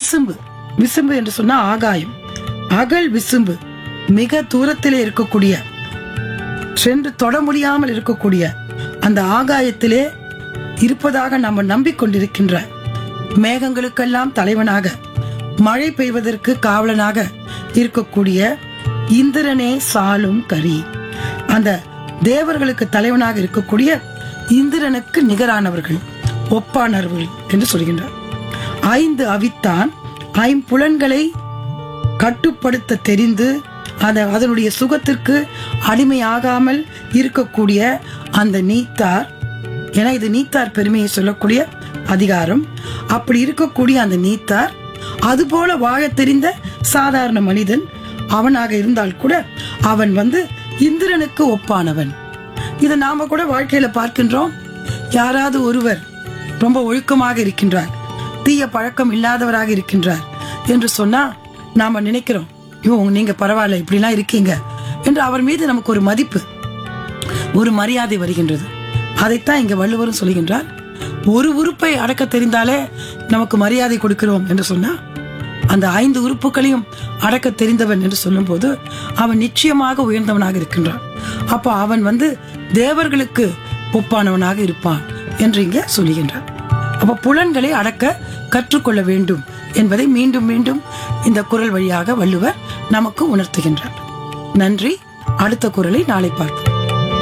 விசும்பு விசும்பு என்று சொன்னா ஆகாயம் அகல் விசும்பு மிக தூரத்திலே இருக்கக்கூடிய சென்று தொட முடியாமல் இருக்கக்கூடிய அந்த ஆகாயத்திலே இருப்பதாக நம்ம நம்பிக்கொண்டிருக்கின்ற மேகங்களுக்கெல்லாம் தலைவனாக மழை பெய்வதற்கு காவலனாக இருக்கக்கூடிய இந்திரனே சாலும் கரி அந்த தேவர்களுக்கு தலைவனாக இருக்கக்கூடிய இந்திரனுக்கு நிகரானவர்கள் ஒப்பானவர்கள் என்று சொல்கின்றார் ஐந்து அவித்தான் ஐம்புலன்களை கட்டுப்படுத்த தெரிந்து அத அதனுடைய சுகத்திற்கு அடிமையாகாமல் இருக்கக்கூடிய அந்த நீத்தார் ஏன்னா இது நீத்தார் பெருமையை சொல்லக்கூடிய அதிகாரம் அப்படி இருக்கக்கூடிய அந்த நீத்தார் அதுபோல வாழத் தெரிந்த சாதாரண மனிதன் அவனாக இருந்தால் கூட அவன் வந்து இந்திரனுக்கு ஒப்பானவன் இதை நாம கூட வாழ்க்கையில பார்க்கின்றோம் யாராவது ஒருவர் ரொம்ப ஒழுக்கமாக இருக்கின்றார் தீய பழக்கம் இல்லாதவராக இருக்கின்றார் என்று சொன்னா நாம நினைக்கிறோம் ஐயோ நீங்க பரவாயில்ல இப்படிலாம் இருக்கீங்க என்று அவர் மீது நமக்கு ஒரு மதிப்பு ஒரு மரியாதை வருகின்றது அதைத்தான் இங்க வள்ளுவரும் சொல்கின்றார் ஒரு உறுப்பை அடக்க தெரிந்தாலே நமக்கு மரியாதை கொடுக்கிறோம் என்று சொன்னா அந்த ஐந்து உறுப்புகளையும் அடக்க தெரிந்தவன் என்று சொல்லும்போது அவன் நிச்சயமாக உயர்ந்தவனாக இருக்கின்றான் அப்ப அவன் வந்து தேவர்களுக்கு ஒப்பானவனாக இருப்பான் என்று இங்க சொல்லுகின்றார் அப்ப புலன்களை அடக்க கற்றுக்கொள்ள வேண்டும் என்பதை மீண்டும் மீண்டும் இந்த குரல் வழியாக வள்ளுவர் நமக்கு உணர்த்துகின்றார் நன்றி அடுத்த குரலை நாளை பார்ப்போம்